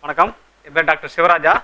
வணக்கம் என் பேர் டாக்டர் சிவராஜா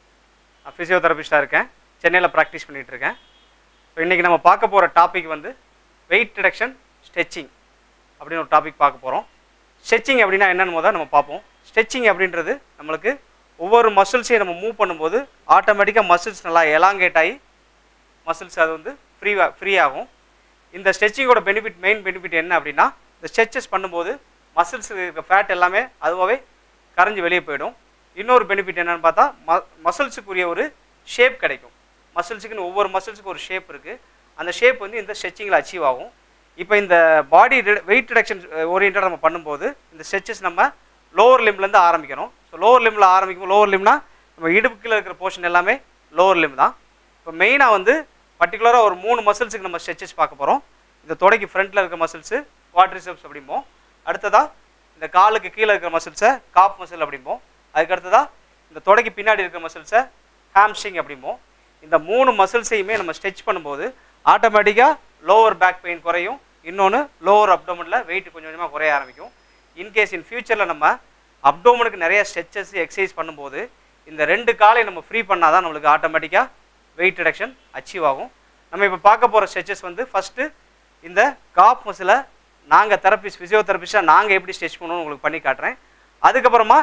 நான் ஃபிசியோதெரபிஸ்டாக இருக்கேன் சென்னையில் ப்ராக்டிஸ் பண்ணிகிட்டு இருக்கேன் ஸோ இன்றைக்கி நம்ம பார்க்க போகிற டாபிக் வந்து வெயிட் ரிடக்ஷன் ஸ்ட்ரெச்சிங் அப்படின்னு ஒரு டாபிக் பார்க்க போகிறோம் ஸ்ட்ரெச்சிங் அப்படின்னா என்னன்னு முதல் நம்ம பார்ப்போம் ஸ்ட்ரெச்சிங் அப்படின்றது நம்மளுக்கு ஒவ்வொரு மசில்ஸையும் நம்ம மூவ் பண்ணும்போது ஆட்டோமேட்டிக்காக மசில்ஸ் நல்லா எலாங்கேட் ஆகி மசில்ஸ் அது வந்து ஃப்ரீ ஃப்ரீ ஆகும் இந்த ஸ்ட்ரெச்சிங்கோட பெனிஃபிட் மெயின் பெனிஃபிட் என்ன அப்படின்னா இந்த ஸ்ட்ரெச்சஸ் பண்ணும்போது மசில்ஸ் இருக்க ஃபேட் எல்லாமே அதுவாகவே கரைஞ்சி வெளியே போயிடும் இன்னொரு பெனிஃபிட் என்னன்னு பார்த்தா ம மசில்ஸுக்குரிய ஒரு ஷேப் கிடைக்கும் மசில்ஸுக்குன்னு ஒவ்வொரு மசில்ஸுக்கு ஒரு ஷேப் இருக்குது அந்த ஷேப் வந்து இந்த ஸ்ட்ரெச்சிங்கில் அச்சீவ் ஆகும் இப்போ இந்த பாடி வெயிட் ரிடக்ஷன் ஓரியன்டாக நம்ம பண்ணும்போது இந்த ஸ்ட்ரெச்சஸ் நம்ம லோவர் லிம்லேருந்து ஆரம்பிக்கணும் ஸோ லோவர் லிம்மில் ஆரம்பிக்கும் லோவர் லிம்னா நம்ம இடுப்புக்குள்ள இருக்கிற போர்ஷன் எல்லாமே லோவர் லிம் தான் இப்போ மெயினாக வந்து பர்டிகுலராக ஒரு மூணு மசில்ஸுக்கு நம்ம ஸ்ட்ரெச்சஸ் பார்க்க போகிறோம் இந்த தொடைக்கு ஃப்ரண்ட்டில் இருக்க மசில்ஸு குவாட்ரிசெப்ஸ் அப்படிம்போம் அடுத்ததாக இந்த காலுக்கு கீழே இருக்கிற மசில்ஸை காப் மசில் அப்படிம்போம் அதுக்கு அடுத்ததாக இந்த தொடைக்கு பின்னாடி இருக்கிற மசில்ஸை ஹாம்ஸ்ட்ரிங் அப்படிம்போம் இந்த மூணு மசில்ஸையுமே நம்ம ஸ்ட்ரெச் பண்ணும்போது ஆட்டோமேட்டிக்காக லோவர் பேக் பெயின் குறையும் இன்னொன்று லோவர் அப்டோமனில் வெயிட் கொஞ்சம் கொஞ்சமாக குறைய ஆரம்பிக்கும் இன்கேஸ் இன் ஃபியூச்சரில் நம்ம அப்டோமனுக்கு நிறைய ஸ்ட்ரெச்சஸ் எக்ஸசைஸ் பண்ணும்போது இந்த ரெண்டு காலை நம்ம ஃப்ரீ பண்ணால் தான் நம்மளுக்கு ஆட்டோமேட்டிக்காக வெயிட் ரிடக்ஷன் அச்சீவ் ஆகும் நம்ம இப்போ பார்க்க போகிற ஸ்ட்ரெச்சஸ் வந்து ஃபஸ்ட்டு இந்த காப் மசிலை நாங்கள் தெரபிஸ்ட் ஃபிசியோதெரபிஸ்டாக நாங்கள் எப்படி ஸ்ட்ரெச் பண்ணணும்னு உங்களுக்கு பண்ணி காட்டுறேன் அதுக்கப்புறமா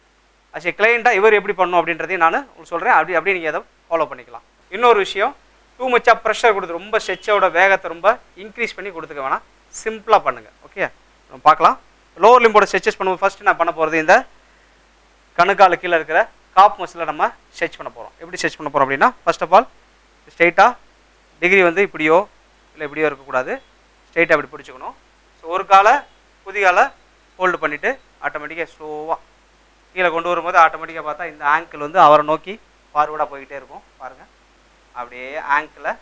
அஸ் ஏ கிளையண்ட்டாக இவர் எப்படி பண்ணணும் அப்படின்றதையும் நான் உங்களுக்கு சொல்கிறேன் அப்படி அப்படி நீங்கள் அதை ஃபாலோ பண்ணிக்கலாம் இன்னொரு விஷயம் டூ மச்சாக ப்ரெஷர் கொடுத்து ரொம்ப ஸ்ட்ரெச்சோட வேகத்தை ரொம்ப இன்க்ரீஸ் பண்ணி கொடுத்துக்க வேணாம் சிம்பிளாக பண்ணுங்கள் ஓகே நம்ம பார்க்கலாம் லோவர் லிம்போட ஸ்ட்ரெச்சஸ் பண்ணும்போது ஃபஸ்ட்டு நான் பண்ண போகிறது இந்த கணுக்காலு கீழே இருக்கிற காப் மசிலை நம்ம ஸ்ட்ரெச் பண்ண போகிறோம் எப்படி ஸ்ட்ரெச் பண்ண போகிறோம் அப்படின்னா ஃபர்ஸ்ட் ஆஃப் ஆல் ஸ்ட்ரெயிட்டாக டிகிரி வந்து இப்படியோ இல்லை இப்படியோ இருக்கக்கூடாது ஸ்ட்ரெயிட்டாக இப்படி பிடிச்சிக்கணும் ஸோ ஒரு காலை குதிகாலை ஹோல்டு பண்ணிவிட்டு ஆட்டோமேட்டிக்காக ஸ்லோவாக கீழே கொண்டு வரும்போது ஆட்டோமேட்டிக்காக பார்த்தா இந்த ஆங்கிள் வந்து அவரை நோக்கி ஃபார்வர்டாக போய்கிட்டே இருக்கும் பாருங்கள் அப்படியே ஆங்கிளை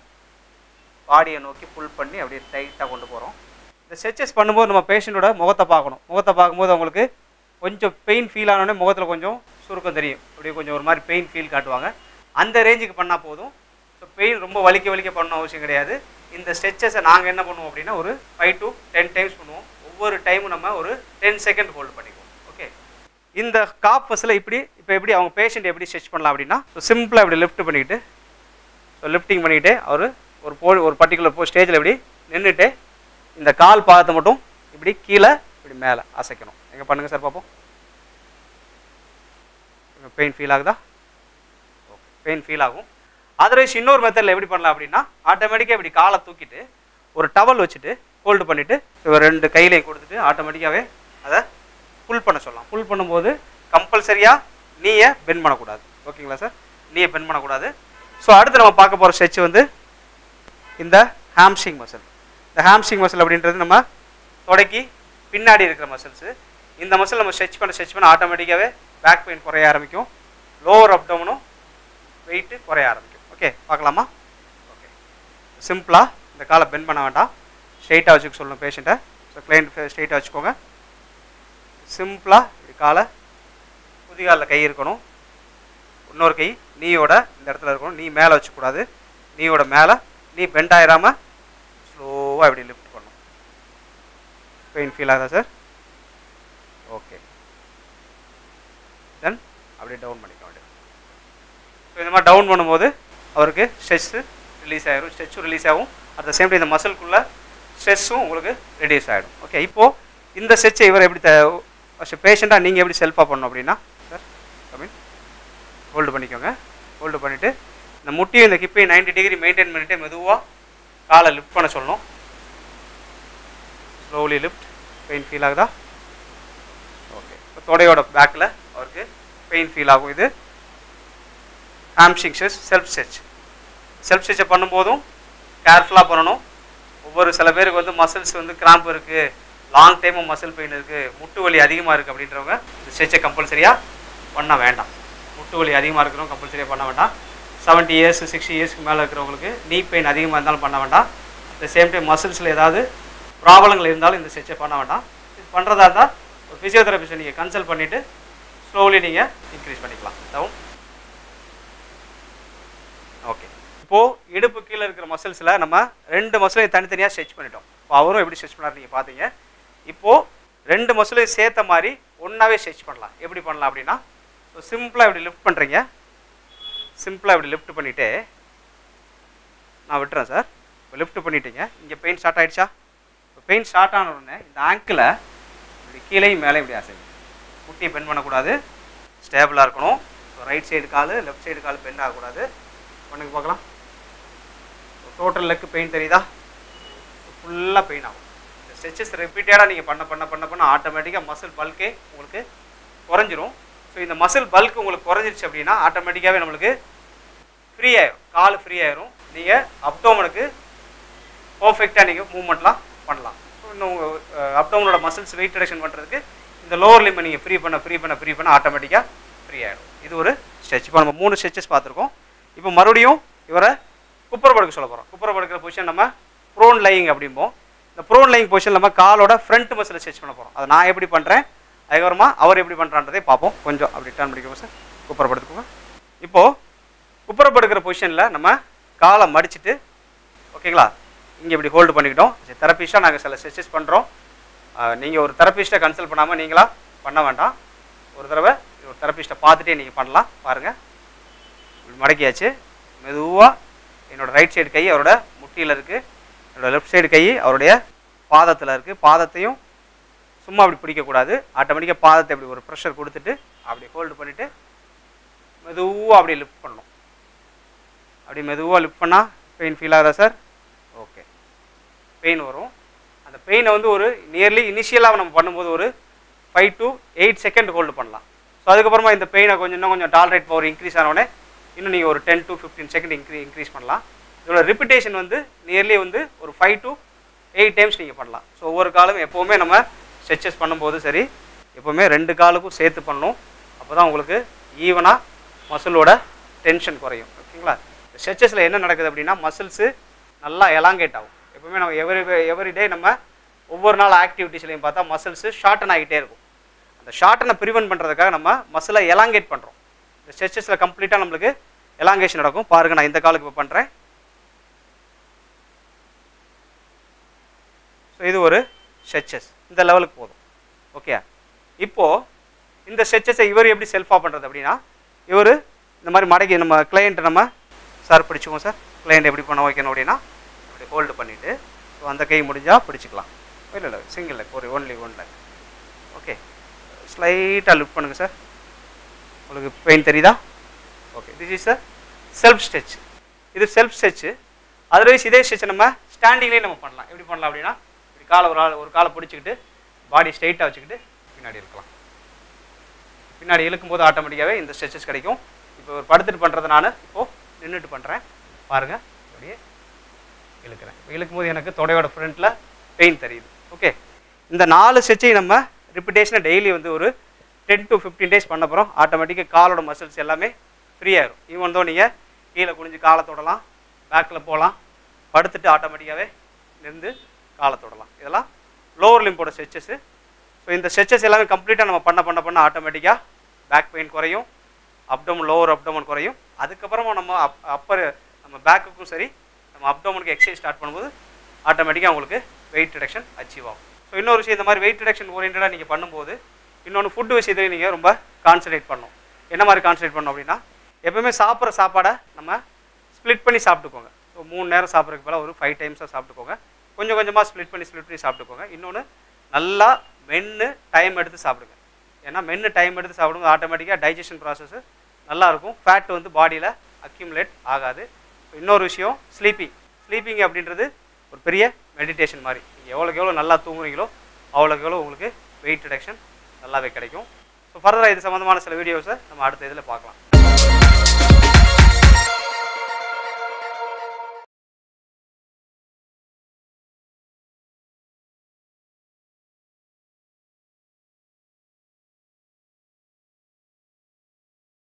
பாடியை நோக்கி புல் பண்ணி அப்படியே டைட்டாக கொண்டு போகிறோம் இந்த ஸ்ட்ரெச்சஸ் பண்ணும்போது நம்ம பேஷண்ட்டோட முகத்தை பார்க்கணும் முகத்தை பார்க்கும்போது அவங்களுக்கு கொஞ்சம் பெயின் ஃபீல் ஆனோடனே முகத்தில் கொஞ்சம் சுருக்கம் தெரியும் அப்படியே கொஞ்சம் ஒரு மாதிரி பெயின் ஃபீல் காட்டுவாங்க அந்த ரேஞ்சுக்கு பண்ணால் போதும் ஸோ பெயின் ரொம்ப வலிக்க வலிக்க பண்ணணும் அவசியம் கிடையாது இந்த ஸ்ட்ரெச்சஸை நாங்கள் என்ன பண்ணுவோம் அப்படின்னா ஒரு ஃபைவ் டு டென் டைம்ஸ் பண்ணுவோம் ஒவ்வொரு டைமும் நம்ம ஒரு டென் செகண்ட் ஹோல்டு பண்ணிக்குவோம் ஓகே இந்த காப் பஸ்ஸில் இப்படி இப்போ எப்படி அவங்க பேஷண்ட் எப்படி ஸ்ட்ரெச் பண்ணலாம் அப்படின்னா ஸோ சிம்பிளாக இப்படி லிஃப்ட் பண்ணிக்கிட்டு ஸோ லிஃப்டிங் பண்ணிக்கிட்டு அவர் ஒரு போ ஒரு பர்டிகுலர் போ ஸ்டேஜில் இப்படி நின்றுட்டு இந்த கால் பாதத்தை மட்டும் இப்படி கீழே இப்படி மேலே அசைக்கணும் எங்கே பண்ணுங்கள் சார் பார்ப்போம் பெயின் ஃபீல் ஆகுதா ஓகே பெயின் ஃபீல் ஆகும் அதர்வைஸ் இன்னொரு மெத்தடில் எப்படி பண்ணலாம் அப்படின்னா ஆட்டோமேட்டிக்காக இப்படி காலை தூக்கிட்டு ஒரு டவல் வச்சுட்டு ஹோல்டு பண்ணிவிட்டு இவர் ரெண்டு கையிலையும் கொடுத்துட்டு ஆட்டோமேட்டிக்காகவே அதை புல் பண்ண சொல்லலாம் புல் பண்ணும்போது கம்பல்சரியாக நீயை பெண்ட் பண்ணக்கூடாது ஓகேங்களா சார் நீயை பெண்ட் பண்ணக்கூடாது ஸோ அடுத்து நம்ம பார்க்க போகிற ஸ்ட்ரெச் வந்து இந்த ஹாம்ஸ்ட்ரிங் மசில் இந்த ஹாம்ஸ்ட்ரிங் மசில் அப்படின்றது நம்ம தொடக்கி பின்னாடி இருக்கிற மசில்ஸு இந்த மசில் நம்ம ஸ்ட்ரெச் பண்ண ஸ்ட்ரெச் பண்ண ஆட்டோமேட்டிக்காகவே பேக் பெயின் குறைய ஆரம்பிக்கும் லோவர் அப்டோமனும் வெயிட்டு குறைய ஆரம்பிக்கும் ஓகே பார்க்கலாமா ஓகே சிம்பிளாக இந்த காலை பெண்ட் பண்ண வேண்டாம் ஸ்ட்ரெயிட்டாக வச்சுக்க சொல்லணும் பேஷண்ட்டை ஸோ கிளைண்ட் ஸ்ட்ரெயிட்டாக வச்சுக்கோங்க சிம்பிளாக இப்படி காலை குதிகாலில் கை இருக்கணும் இன்னொரு கை நீயோட இந்த இடத்துல இருக்கணும் நீ மேலே வச்சுக்கூடாது நீயோட மேலே நீ பெண்ட் ஆயிராமல் ஸ்லோவாக இப்படி லிஃப்ட் பண்ணும் பெயின் ஃபீல் ஆகுதா சார் ஓகே தென் அப்படியே டவுன் பண்ணிக்க வேண்டியது ஸோ இந்த மாதிரி டவுன் பண்ணும்போது அவருக்கு ஸ்ட்ரெஸ்ஸு ரிலீஸ் ஆகிடும் ஸ்ட்ரெச்சும் ரிலீஸ் ஆகும் அட் த சேம் டைம் இந்த மசில்குள்ளே ஸ்ட்ரெஸ்ஸும் உங்களுக்கு ரெடியூஸ் ஆகிடும் ஓகே இப்போது இந்த ஸ்ட்ரெச்சை இவர் எப்படி த பேஷண்ட்டாக நீங்கள் எப்படி செல்ஃபாக பண்ணணும் அப்படின்னா சார் மீன் ஹோல்டு பண்ணிக்கோங்க ஹோல்டு பண்ணிவிட்டு இந்த முட்டியும் இந்த ஹிப்பையும் நைன்டி டிகிரி மெயின்டைன் பண்ணிட்டு மெதுவாக காலை லிஃப்ட் பண்ண சொல்லணும் ஸ்லோலி லிஃப்ட் பெயின் ஃபீல் ஆகுதா ஓகே இப்போ தொடையோட பேக்கில் அவருக்கு பெயின் ஃபீல் ஆகும் இது hamstring stretch self stretch self ஸ்ட்ரெச்சை பண்ணும்போதும் கேர்ஃபுல்லாக பண்ணணும் ஒவ்வொரு சில பேருக்கு வந்து மசில்ஸ் வந்து கிராம்ப் இருக்குது லாங் டைமும் மசில் பெயின் இருக்குது முட்டு வலி அதிகமாக இருக்குது அப்படின்றவங்க இந்த ஸ்ட்ரெச்சை கம்பல்சரியாக பண்ண வேண்டாம் முட்டு வலி அதிகமாக இருக்கிறவங்க கம்பல்சரியாக பண்ண வேண்டாம் செவன்ட்டி இயர்ஸ் சிக்ஸ்டி இயர்ஸ்க்கு மேலே இருக்கிறவங்களுக்கு நீ பெயின் அதிகமாக இருந்தாலும் பண்ண வேண்டாம் அட் சேம் டைம் மசில்ஸில் ஏதாவது ப்ராப்ளங்கள் இருந்தாலும் இந்த ஸ்ட்ரெச்சை பண்ண வேண்டாம் இது பண்ணுறதா இருந்தால் ஒரு ஃபிசியோதெரபிஸ்ட்டை நீங்கள் கன்சல்ட் பண்ணிவிட்டு ஸ்லோலி நீங்கள் இன்க்ரீஸ் பண்ணிக்கலாம் டவுன் ஓகே இப்போது இடுப்பு கீழே இருக்கிற மசில்ஸில் நம்ம ரெண்டு மசிலையும் தனித்தனியாக ஸ்ட்ரெச் பண்ணிட்டோம் இப்போ அவரும் எப்படி ஸ்ட்ரெச் பண்ணார் நீங்கள் பார்த்தீங்க இப்போது ரெண்டு மசிலையும் சேர்த்த மாதிரி ஒன்றாவே ஸ்ட்ரெச் பண்ணலாம் எப்படி பண்ணலாம் அப்படின்னா ஸோ ஸோ சிம்பிளாக இப்படி லிஃப்ட் பண்ணுறீங்க சிம்பிளாக இப்படி லிஃப்ட் பண்ணிவிட்டு நான் விட்டுறேன் சார் இப்போ லிஃப்ட் பண்ணிட்டீங்க இங்கே பெயின் ஸ்டார்ட் ஆயிடுச்சா இப்போ பெயின் ஸ்டார்ட் ஆன உடனே இந்த ஆங்கிளை இப்படி கீழேயும் மேலே இப்படி அசைங்க முட்டியை பெண்ட் பண்ணக்கூடாது ஸ்டேபிளாக இருக்கணும் ஸோ ரைட் சைடு கால் லெஃப்ட் சைடு கால் பெண்ட் ஆகக்கூடாது பண்ணுங்க பார்க்கலாம் டோட்டல் லெக்கு பெயின் தெரியுதா ஃபுல்லாக பெயின் ஆகும் இந்த ஸ்ட்ரெச்சஸ் ரிப்பீட்டடாக நீங்கள் பண்ண பண்ண பண்ண பண்ண ஆட்டோமேட்டிக்காக மசில் பல்கே உங்களுக்கு குறைஞ்சிரும் ஸோ இந்த மசில் பல்க் உங்களுக்கு குறைஞ்சிருச்சு அப்படின்னா ஆட்டோமேட்டிக்காகவே நம்மளுக்கு ஃப்ரீ ஆயிரும் கால் ஃப்ரீ ஆயிரும் நீங்கள் அப்டோமனுக்கு பர்ஃபெக்டாக நீங்கள் மூவ்மெண்ட்லாம் பண்ணலாம் ஸோ இன்னும் அப்டோமனோட மசில்ஸ் வெயிட் ரிடக்ஷன் பண்ணுறதுக்கு இந்த லோவர் லிம்பை நீங்கள் ஃப்ரீ பண்ண ஃப்ரீ பண்ண ஃப்ரீ பண்ண ஆட்டோமேட்டிக்காக ஃப்ரீ ஆயிடும் இது ஒரு ஸ்ட்ரெச் இப்போ நம்ம மூணு ஸ்ட்ரெச்சஸ் பார்த்துருக்கோம் இப்போ மறுபடியும் இவரை குப்புற படுக்க சொல்ல போகிறோம் குப்புற படுக்கிற பொசிஷன் நம்ம ப்ரோன் லையிங் அப்படிம்போம் இந்த ப்ரோன் லையிங் பொசிஷன் நம்ம காலோட ஃப்ரண்ட் மசில் ஸ்ட்ரெச் பண்ண போகிறோம் அதை நான் எப்படி பண்ணுறேன் அதுக்கப்புறமா அவர் எப்படி பண்ணுறான்றதே பார்ப்போம் கொஞ்சம் அப்படி டர்ன் பண்ணிக்கோங்க சார் குப்புற படுத்துக்கோங்க இப்போது குப்புற படுக்கிற பொசிஷனில் நம்ம காலை மடிச்சிட்டு ஓகேங்களா இங்கே இப்படி ஹோல்டு பண்ணிக்கிட்டோம் தெரப்பிஸ்ட்டாக நாங்கள் சில ஸ்ட்ரெச்சஸ் பண்ணுறோம் நீங்கள் ஒரு தெரப்பிஸ்ட்டை கன்சல்ட் பண்ணாமல் நீங்களா பண்ண வேண்டாம் ஒரு தடவை ஒரு தெரப்பிஸ்ட்டை பார்த்துட்டே நீங்கள் பண்ணலாம் பாருங்கள் இப்படி மடக்கியாச்சு மெதுவாக என்னோட ரைட் சைடு கை அவரோட முட்டியில் இருக்குது என்னோட லெஃப்ட் சைடு கை அவருடைய பாதத்தில் இருக்குது பாதத்தையும் சும்மா அப்படி பிடிக்கக்கூடாது ஆட்டோமேட்டிக்காக பாதத்தை இப்படி ஒரு ப்ரெஷர் கொடுத்துட்டு அப்படி ஹோல்டு பண்ணிவிட்டு மெதுவாக அப்படி லிஃப்ட் பண்ணணும் அப்படி மெதுவாக லிஃப்ட் பண்ணால் பெயின் ஃபீல் ஆகுதா சார் ஓகே பெயின் வரும் அந்த பெயினை வந்து ஒரு நியர்லி இனிஷியலாக நம்ம பண்ணும்போது ஒரு five to eight second hold பண்ணலாம் ஸோ அதுக்கப்புறமா இந்த பெயினை கொஞ்சம் இன்னும் கொஞ்சம் டாலரேட் பவர் இன்க்ரீஸ் ஆனோடனே இன்னும் நீங்கள் ஒரு டென் டு ஃபிஃப்டீன் செகண்ட் இன்க்ரீ இன்க்ரீஸ் பண்ணலாம் இதோட ரிப்பிட்டேஷன் வந்து நியர்லி வந்து ஒரு ஃபைவ் டு எயிட் டைம்ஸ் நீங்கள் பண்ணலாம் ஸோ ஒவ்வொரு காலும் எப்போவுமே நம்ம ஸ்ட்ரெச்சஸ் பண்ணும்போது சரி எப்போவுமே ரெண்டு காலுக்கும் சேர்த்து பண்ணணும் அப்போ தான் உங்களுக்கு ஈவனாக மசிலோட டென்ஷன் குறையும் ஓகேங்களா ஸ்ட்ரெச்சஸில் என்ன நடக்குது அப்படின்னா மசில்ஸு நல்லா எலாங்கேட் ஆகும் எப்பவுமே நம்ம எவரி எவரி டே நம்ம ஒவ்வொரு நாள் ஆக்டிவிட்டீஸ்லையும் பார்த்தா மசில்ஸு ஷார்டன் ஆகிட்டே இருக்கும் அந்த ஷார்ட்டனை ப்ரிவென்ட் பண்ணுறதுக்காக நம்ம மசிலை எலாங்கேட் பண்ணுறோம் இந்த ஸ்ட்ரெச்சஸில் கம்ப்ளீட்டாக நம்மளுக்கு எலாங்கேஷன் நடக்கும் பாருங்க நான் இந்த காலுக்கு இப்போ பண்ணுறேன் ஸோ இது ஒரு ஸ்ட்ரெச்சஸ் இந்த லெவலுக்கு போதும் ஓகே இப்போது இந்த ஸ்ட்ரெச்சஸை இவர் எப்படி செல்ஃபாக பண்ணுறது அப்படின்னா இவர் இந்த மாதிரி மடக்கி நம்ம கிளையண்ட்டை நம்ம சார் பிடிச்சிக்குவோம் சார் கிளையண்ட் எப்படி பண்ண வைக்கணும் அப்படின்னா இப்படி ஹோல்டு பண்ணிவிட்டு ஸோ அந்த கை முடிஞ்சால் பிடிச்சிக்கலாம் இல்லை இல்லை சிங்கிள் லெக் ஒரு ஒன்லி ஒன் லெக் ஓகே ஸ்லைட்டாக லிஃப்ட் பண்ணுங்கள் சார் உங்களுக்கு பெயின் தெரியுதா okay this is a self stretch இது செல்ஃப் ஸ்ட்ரெச்சு அதர்வைஸ் இதே ஸ்ட்ரெச்சை நம்ம ஸ்டாண்டிங்லேயே நம்ம பண்ணலாம் எப்படி பண்ணலாம் அப்படின்னா இப்படி காலை ஒரு ஆள் ஒரு காலை பிடிச்சிக்கிட்டு பாடி ஸ்ட்ரைட்டாக வச்சுக்கிட்டு பின்னாடி இருக்கலாம் பின்னாடி இழுக்கும்போது ஆட்டோமேட்டிக்காகவே இந்த ஸ்ட்ரெச்சஸ் கிடைக்கும் இப்போ ஒரு படுத்துட்டு பண்ணுறதை நான் இப்போது நின்றுட்டு பண்ணுறேன் பாருங்கள் அப்படியே இழுக்கிறேன் இப்போ இழுக்கும்போது எனக்கு தொடையோட ஃப்ரண்ட்டில் பெயின் தெரியுது ஓகே இந்த நாலு ஸ்ட்ரெச்சையும் நம்ம ரிப்பிட்டேஷனை டெய்லி வந்து ஒரு டென் டு ஃபிஃப்டீன் டேஸ் பண்ண போகிறோம் ஆட்டோமேட்டிக்காக காலோட மசில்ஸ் எல்லாமே ஃப்ரீ ஆயிரும் ஈவன் தோ நீங்கள் கீழே குனிஞ்சு காலை தொடலாம் பேக்கில் போகலாம் படுத்துட்டு ஆட்டோமேட்டிக்காகவே நின்று காலை தொடலாம் இதெல்லாம் லோவர் லிம்போட ஸ்ட்ரெச்சஸ்ஸு ஸோ இந்த ஸ்ட்ரெச்சஸ் எல்லாமே கம்ப்ளீட்டாக நம்ம பண்ண பண்ண பண்ண ஆட்டோமேட்டிக்காக பேக் பெயின் குறையும் அப்டோமன் லோவர் அப்டோமன் குறையும் அதுக்கப்புறமா நம்ம அப் அப்பர் நம்ம பேக்குக்கும் சரி நம்ம அப்டோமனுக்கு எக்ஸசைஸ் ஸ்டார்ட் பண்ணும்போது ஆட்டோமேட்டிக்காக உங்களுக்கு வெயிட் ரிடக்ஷன் அச்சீவ் ஆகும் ஸோ இன்னொரு விஷயம் இந்த மாதிரி வெயிட் ரிடக்ஷன் ஓரியன்டாக நீங்கள் பண்ணும்போது இன்னொன்று ஃபுட்டு விஷயத்துலையும் நீங்கள் ரொம்ப கான்சன்ட்ரேட் பண்ணணும் என்ன மாதிரி கான்சன்ட்ரேட் பண்ணணும் அப்படின்னா எப்பவுமே சாப்பிட்ற சாப்பாடை நம்ம ஸ்ப்ளிட் பண்ணி சாப்பிட்டுக்கோங்க ஸோ மூணு நேரம் சாப்பிட்றதுக்கு பதிலாக ஒரு ஃபைவ் டைம்ஸாக சாப்பிட்டுக்கோங்க கொஞ்சம் கொஞ்சமாக ஸ்ப்ளிட் பண்ணி ஸ்ப்ளிட் பண்ணி சாப்பிட்டுக்கோங்க இன்னொன்று நல்லா மென்று டைம் எடுத்து சாப்பிடுங்க ஏன்னா மென்று டைம் எடுத்து சாப்பிடும்போது ஆட்டோமேட்டிக்காக டைஜஷன் ப்ராசஸ் நல்லாயிருக்கும் ஃபேட் வந்து பாடியில் அக்யூமுலேட் ஆகாது இன்னொரு விஷயம் ஸ்லீப்பிங் ஸ்லீப்பிங் அப்படின்றது ஒரு பெரிய மெடிடேஷன் மாதிரி நீங்கள் எவ்வளோக்கு எவ்வளோ நல்லா தூங்குறீங்களோ அவ்வளோக்கு எவ்வளோ உங்களுக்கு வெயிட் ரிடக்ஷன் நல்லாவே கிடைக்கும் ஸோ ஃபர்தராக இது சம்மந்தமான சில வீடியோஸை நம்ம அடுத்த இதில் பார்க்கலாம்